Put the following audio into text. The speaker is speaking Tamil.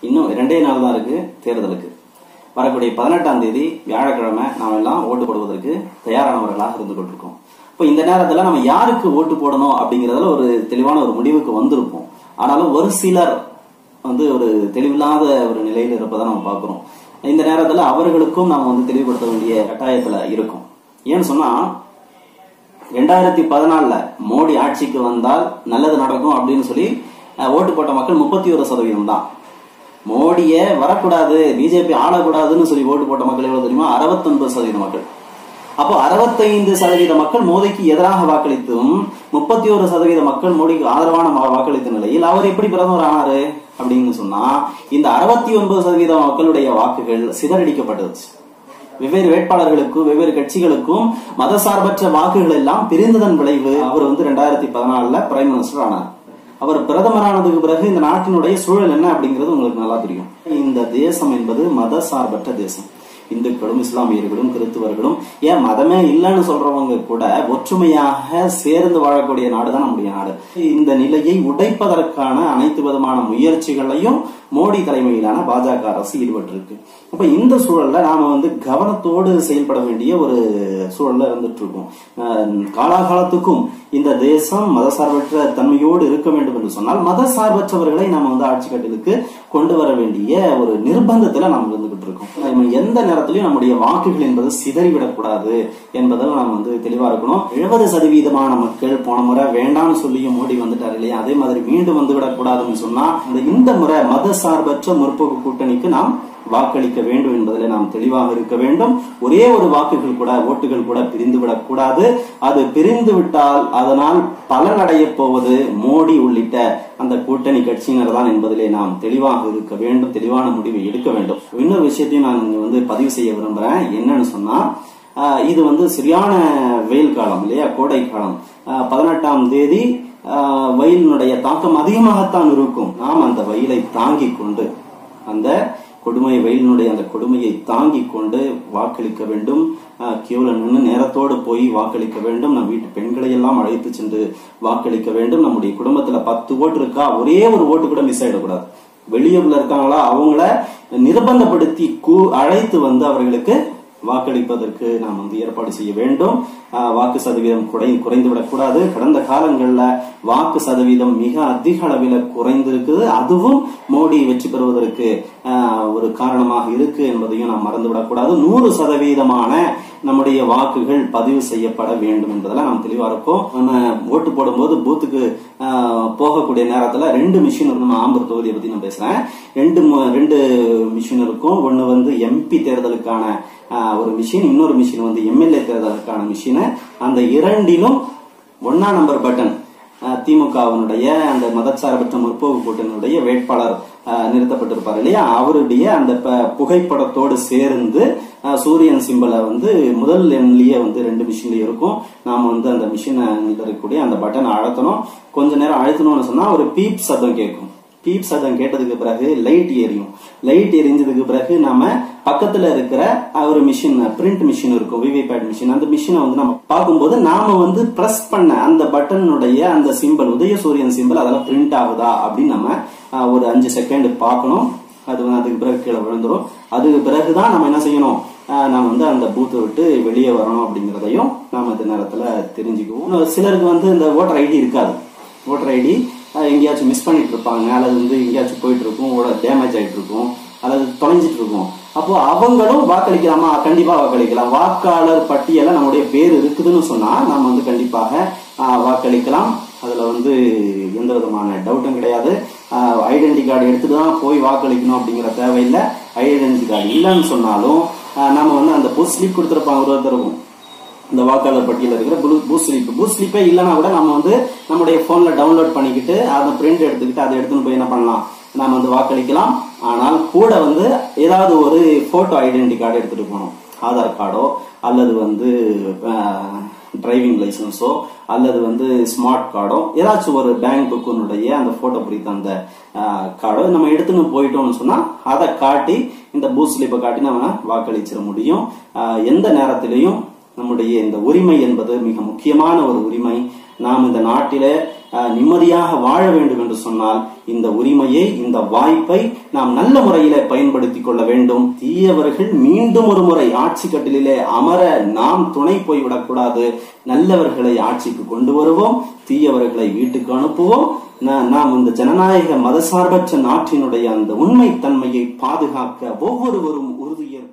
இன்னும் இரண்டே நாள் தான் இருக்கு தேர்தலுக்கு வரக்கூடிய பதினெட்டாம் தேதி வியாழக்கிழமை நாம் எல்லாம் ஓட்டு போடுவதற்கு தயாரானவர்களாக இருந்து கொண்டிருக்கோம் இப்போ இந்த நேரத்துல நம்ம யாருக்கு ஓட்டு போடணும் அப்படிங்கறதுல ஒரு தெளிவான ஒரு முடிவுக்கு வந்திருப்போம் ஆனாலும் ஒரு சிலர் வந்து ஒரு தெளிவில்லாத ஒரு நிலையில இருப்பதை நம்ம பார்க்கிறோம் இந்த நேரத்துல அவர்களுக்கும் நாம் வந்து தெளிவுபடுத்த வேண்டிய கட்டாயத்துல இருக்கும் ஏன்னு சொன்னா ரெண்டாயிரத்தி பதினாலுல மோடி ஆட்சிக்கு வந்தால் நல்லது நடக்கும் அப்படின்னு சொல்லி அஹ், ஓட்டு போட்ட மக்கள் முப்பத்தி ஒரு சதவீதம் தான் மோடியே வரக்கூடாது பிஜேபி ஆளக்கூடாதுன்னு சொல்லி ஓட்டு போட்ட மக்கள் எவ்வளவு தெரியுமா அறுபத்தொன்பது சதவீத மக்கள் அப்போ அறுபத்தைந்து சதவீத மக்கள் மோடிக்கு எதிராக வாக்களித்தும் முப்பத்தி ஒரு சதவீத மக்கள் மோடிக்கு ஆதரவான வா- வாக்களித்த நிலையில் அவர் எப்படி பிரதமர் ஆனாரு அப்படின்னு சொன்னா இந்த அறுபத்தி ஒன்பது சதவீத மக்களுடைய வாக்குகள் சிதறடிக்கப்பட்டுச்சு வெவ்வேறு வேட்பாளர்களுக்கும் வெவ்வேறு கட்சிகளுக்கும் மதசார்பற்ற வாக்குகள் எல்லாம் பிரிந்ததன் விளைவு அவர் வந்து ரெண்டாயிரத்தி பதினாலுல பிரைம் மினிஸ்டர் ஆனார் அவர் பிரதமரானதுக்கு பிறகு இந்த நாட்டினுடைய சூழல் என்ன அப்படிங்கிறது உங்களுக்கு நல்லா தெரியும் இந்த தேசம் என்பது மதசார்பற்ற தேசம் இந்துக்களும் இஸ்லாமியர்களும் கிறிஸ்துவர்களும் ஏன் மதமே இல்லைன்னு சொல்றவங்க கூட ஒற்றுமையாக சேர்ந்து வாழக்கூடிய நாடுதான் நம்முடைய நாடு இந்த நிலையை உடைப்பதற்கான அனைத்து விதமான முயற்சிகளையும் மோடி தலைமையிலான பாஜக அரசு ஈடுபட்டிருக்கு அப்ப இந்த சூழல்ல நாம வந்து கவனத்தோடு செயல்பட வேண்டிய ஒரு சூழல்ல இருந்துட்டு இருக்கோம் அஹ் காலாகாலத்துக்கும் இந்த தேசம் மதசார்பற்ற தன்மையோடு இருக்க வேண்டும் என்று சொன்னால் மதசார்பற்றவர்களை நாம வந்து ஆட்சி கட்டிலுக்கு கொண்டு வர வேண்டிய ஒரு நிர்பந்தத்துல நாம் இருந்துகிட்டு இருக்கோம் நம்ம எந்த நேரத்திலையும் நம்முடைய வாக்குகள் என்பது சிதறிவிடக்கூடாது என்பதில் நாம் வந்து தெளிவா இருக்கணும் எழுபது சதவீதமான மக்கள் போன முறை வேண்டாம்னு சொல்லியும் மோடி வந்துட்டாரு இல்லையா அதே மாதிரி மீண்டும் வந்து விடக்கூடாதுன்னு சொன்னா இந்த இந்த முறை மதசார்பற்ற முற்போக்கு கூட்டணிக்கு நாம் வாக்களிக்க வேண்டும் என்பதில் நாம் தெளிவாக இருக்க வேண்டும் ஒரே ஒரு வாக்குகள் கூட ஓட்டுகள் கூட பிரிந்து விடக்கூடாது அது பிரிந்து விட்டால் அதனால் பலனடைய போவது மோடி உள்ளிட்ட அந்த கூட்டணி கட்சியினர் தான் என்பதிலே நாம் தெளிவாக இருக்க வேண்டும் தெளிவான முடிவை எடுக்க வேண்டும் இன்னொரு விஷயத்தையும் நான் இங்க வந்து பதிவு செய்ய விரும்புறேன் என்னன்னு சொன்னா ஆஹ், இது வந்து சரியான வெயில் காலம் இல்லையா கோடை காலம் ஆஹ், பதினெட்டாம் தேதி ஆஹ், வெயிலினுடைய தாக்கம் அதிகமாகத்தான் இருக்கும் நாம் அந்த வெயிலை தாங்கிக் கொண்டு அந்த கொடுமை வெயிலினுடைய அந்த கொடுமையை தாங்கிக் கொண்டு வாக்களிக்க வேண்டும் அஹ், கியூல நின்று நேரத்தோடு போய் வாக்களிக்க வேண்டும் நம் வீட்டு பெண்களை எல்லாம் அழைத்து சென்று வாக்களிக்க வேண்டும் நம்முடைய குடும்பத்துல பத்து ஓட்டு இருக்கா ஒரே ஒரு ஓட்டு கூட மிஸ் ஆயிடக்கூடாது வெளியூர்ல இருக்காங்களா அவங்கள நிர்பந்தப்படுத்தி கூ- அழைத்து வந்து அவர்களுக்கு வாக்களிப்பதற்கு நாம் வந்து ஏற்பாடு செய்ய வேண்டும் ஆஹ், வாக்கு சதவீதம் குறை குறைந்து விடக்கூடாது கடந்த காலங்கள்ல வாக்கு சதவீதம் மிக அதிக அளவில் குறைந்திருக்குது அதுவும் மோடி வெற்றி பெறுவதற்கு ஆஹ், ஒரு காரணமாக இருக்கு என்பதையும் நாம் மறந்துவிடக்கூடாது நூறு சதவீதமான நம்முடைய வாக்குகள் பதிவு செய்யப்பட வேண்டும் என்பதில் நாம் தெளிவா இருக்கோம் நம்ம ஓட்டு போடும்போது பூத்துக்கு ஆஹ், போகக்கூடிய நேரத்துல ரெண்டு மிஷின் இருக்கும் நம்ம ஆம்பூர் தொகுதியை பத்தி நான் பேசுறேன் ரெண்டு மு- ரெண்டு மிஷின் இருக்கும் ஒன்னு வந்து எம்பி தேர்தலுக்கான ஆஹ், ஒரு மிஷின் இன்னொரு மிஷின் வந்து எம்எல்ஏ தேர்தலுக்கான மிஷின் அந்த இரண்டிலும் ஒன்னா நம்பர் பட்டன் அஹ், திமுகவினுடைய அந்த மதச்சார்பற்ற முற்போக்கு கூட்டணியுடைய வேட்பாளர் அஹ், நிறுத்தப்பட்டிருப்பார் இல்லையா அவருடைய அந்த ப- புகைப்படத்தோடு சேர்ந்து அஹ், சூரியன் சிம்பலை வந்து முதல் எண்ணிலேயே வந்து ரெண்டு மிஷின்லயும் இருக்கும் நாம வந்து அந்த மிஷினை இருக்கக்கூடிய அந்த பட்டனை அழுத்தணும் கொஞ்ச நேரம் அழுத்தணும்னு சொன்னா ஒரு பீப் சத்தம் கேட்கும் பீப் சத்தம் கேட்டதுக்கு பிறகு லைட் எரியும் லைட் எரிஞ்சதுக்கு பிறகு நாம பக்கத்துல இருக்கிற அஹ், ஒரு மிஷின் பிரிண்ட் மிஷின் இருக்கும் விவிபேட் மிஷின் அந்த மிஷினை வந்து நம்ம பார்க்கும்போது நாம வந்து பிரஸ் பண்ண அந்த பட்டனுடைய அந்த சிம்பிள் உதயசூரியன் சிம்பிள் அதெல்லாம் பிரிண்ட் ஆகுதா அப்படின்னு நம்ம அஹ், ஒரு அஞ்சு செகண்ட் பார்க்கணும் அது வந்து அதுக்கு பிறகு கீழே விழுந்துரும் அதுக்கு பிறகுதான் நம்ம என்ன செய்யணும் அஹ், நம்ம வந்து அந்த பூத்தை விட்டு வெளியே வரணும் அப்படிங்கறதையும் நாம இந்த நேரத்துல தெரிஞ்சுக்குவோம் இன்னும் சிலருக்கு வந்து இந்த ஓட்டர் ஐடி இருக்காது ஓட்டர் ஐடி எங்கேயாச்சும் மிஸ் பண்ணிட்டு இருப்பாங்க அல்லது வந்து எங்கேயாச்சும் போயிட்டு இருக்கும் டேமேஜ் ஆயிட்டு இருக்கும் அல்லது தொலைஞ்சிட்டு இருக்கும் அப்போ அவங்களும் வாக்களிக்கலாமா கண்டிப்பா வாக்களிக்கலாம் வாக்காளர் பட்டியல நம்முடைய பேர் இருக்குதுன்னு சொன்னா நாம வந்து கண்டிப்பாக ஆஹ், வாக்களிக்கலாம் அதுல வந்து எந்த விதமான டவுட்டும் கிடையாது ஐடென்டி கார்டு எடுத்துட்டு தான் போய் வாக்களிக்கணும் அப்படிங்கிற தேவையில்லை ஐடென்டி கார்டு இல்லைன்னு சொன்னாலும் ஆஹ், நம்ம வந்து அந்த புஷ் ஸ்லிப் கொடுத்துருப்பாங்க ஒரு ஒருத்தருக்கும் இந்த வாக்காளர் பட்டியலில் இருக்கிற பூத் ஸ்லிப் பூத் ஸ்லிப்பே இல்லைன்னா கூட நம்ம வந்து நம்முடைய போன்ல டவுன்லோட் பண்ணிக்கிட்டு அதை பிரிண்ட் எடுத்துக்கிட்டு அதை எடுத்துன்னு போய் என்ன பண்ணலாம் நாம வந்து வாக்களிக்கலாம் ஆனால் கூட வந்து ஏதாவது ஒரு போட்டோ ஐடென்டி கார்டு எடுத்துட்டு போகணும் ஆதார் கார்டோ அல்லது வந்து டிரைவிங் லைசன்ஸோ அல்லது வந்து ஸ்மார்ட் கார்டோ ஏதாச்சும் ஒரு பேங்க் புக்கினுடைய அந்த போட்டோ பிடித்த அந்த கார்டோ நம்ம எடுத்துன்னு போயிட்டோம்னு சொன்னா அதை காட்டி இந்த பூத் ஸ்லிப்பை காட்டி நம்ம வாக்களிச்சிட முடியும் ஆஹ் எந்த நேரத்திலையும் நம்முடைய இந்த உரிமை என்பது மிக முக்கியமான ஒரு உரிமை நாம் இந்த நாட்டிலே அஹ், நிம்மதியாக வாழ வேண்டும் என்று சொன்னால் இந்த உரிமையை இந்த வாய்ப்பை நாம் நல்ல முறையில பயன்படுத்திக் கொள்ள வேண்டும் தீயவர்கள் மீண்டும் ஒரு முறை ஆட்சி கட்டிலே அமர நாம் துணை போய்விடக்கூடாது நல்லவர்களை ஆட்சிக்கு கொண்டு வருவோம் தீயவர்களை வீட்டுக்கு அனுப்புவோம் நா- நாம் இந்த ஜனநாயக மதசார்பற்ற நாட்டினுடைய அந்த உண்மைத்தன்மையை பாதுகாக்க ஒவ்வொருவரும் உறுதியேற்போம்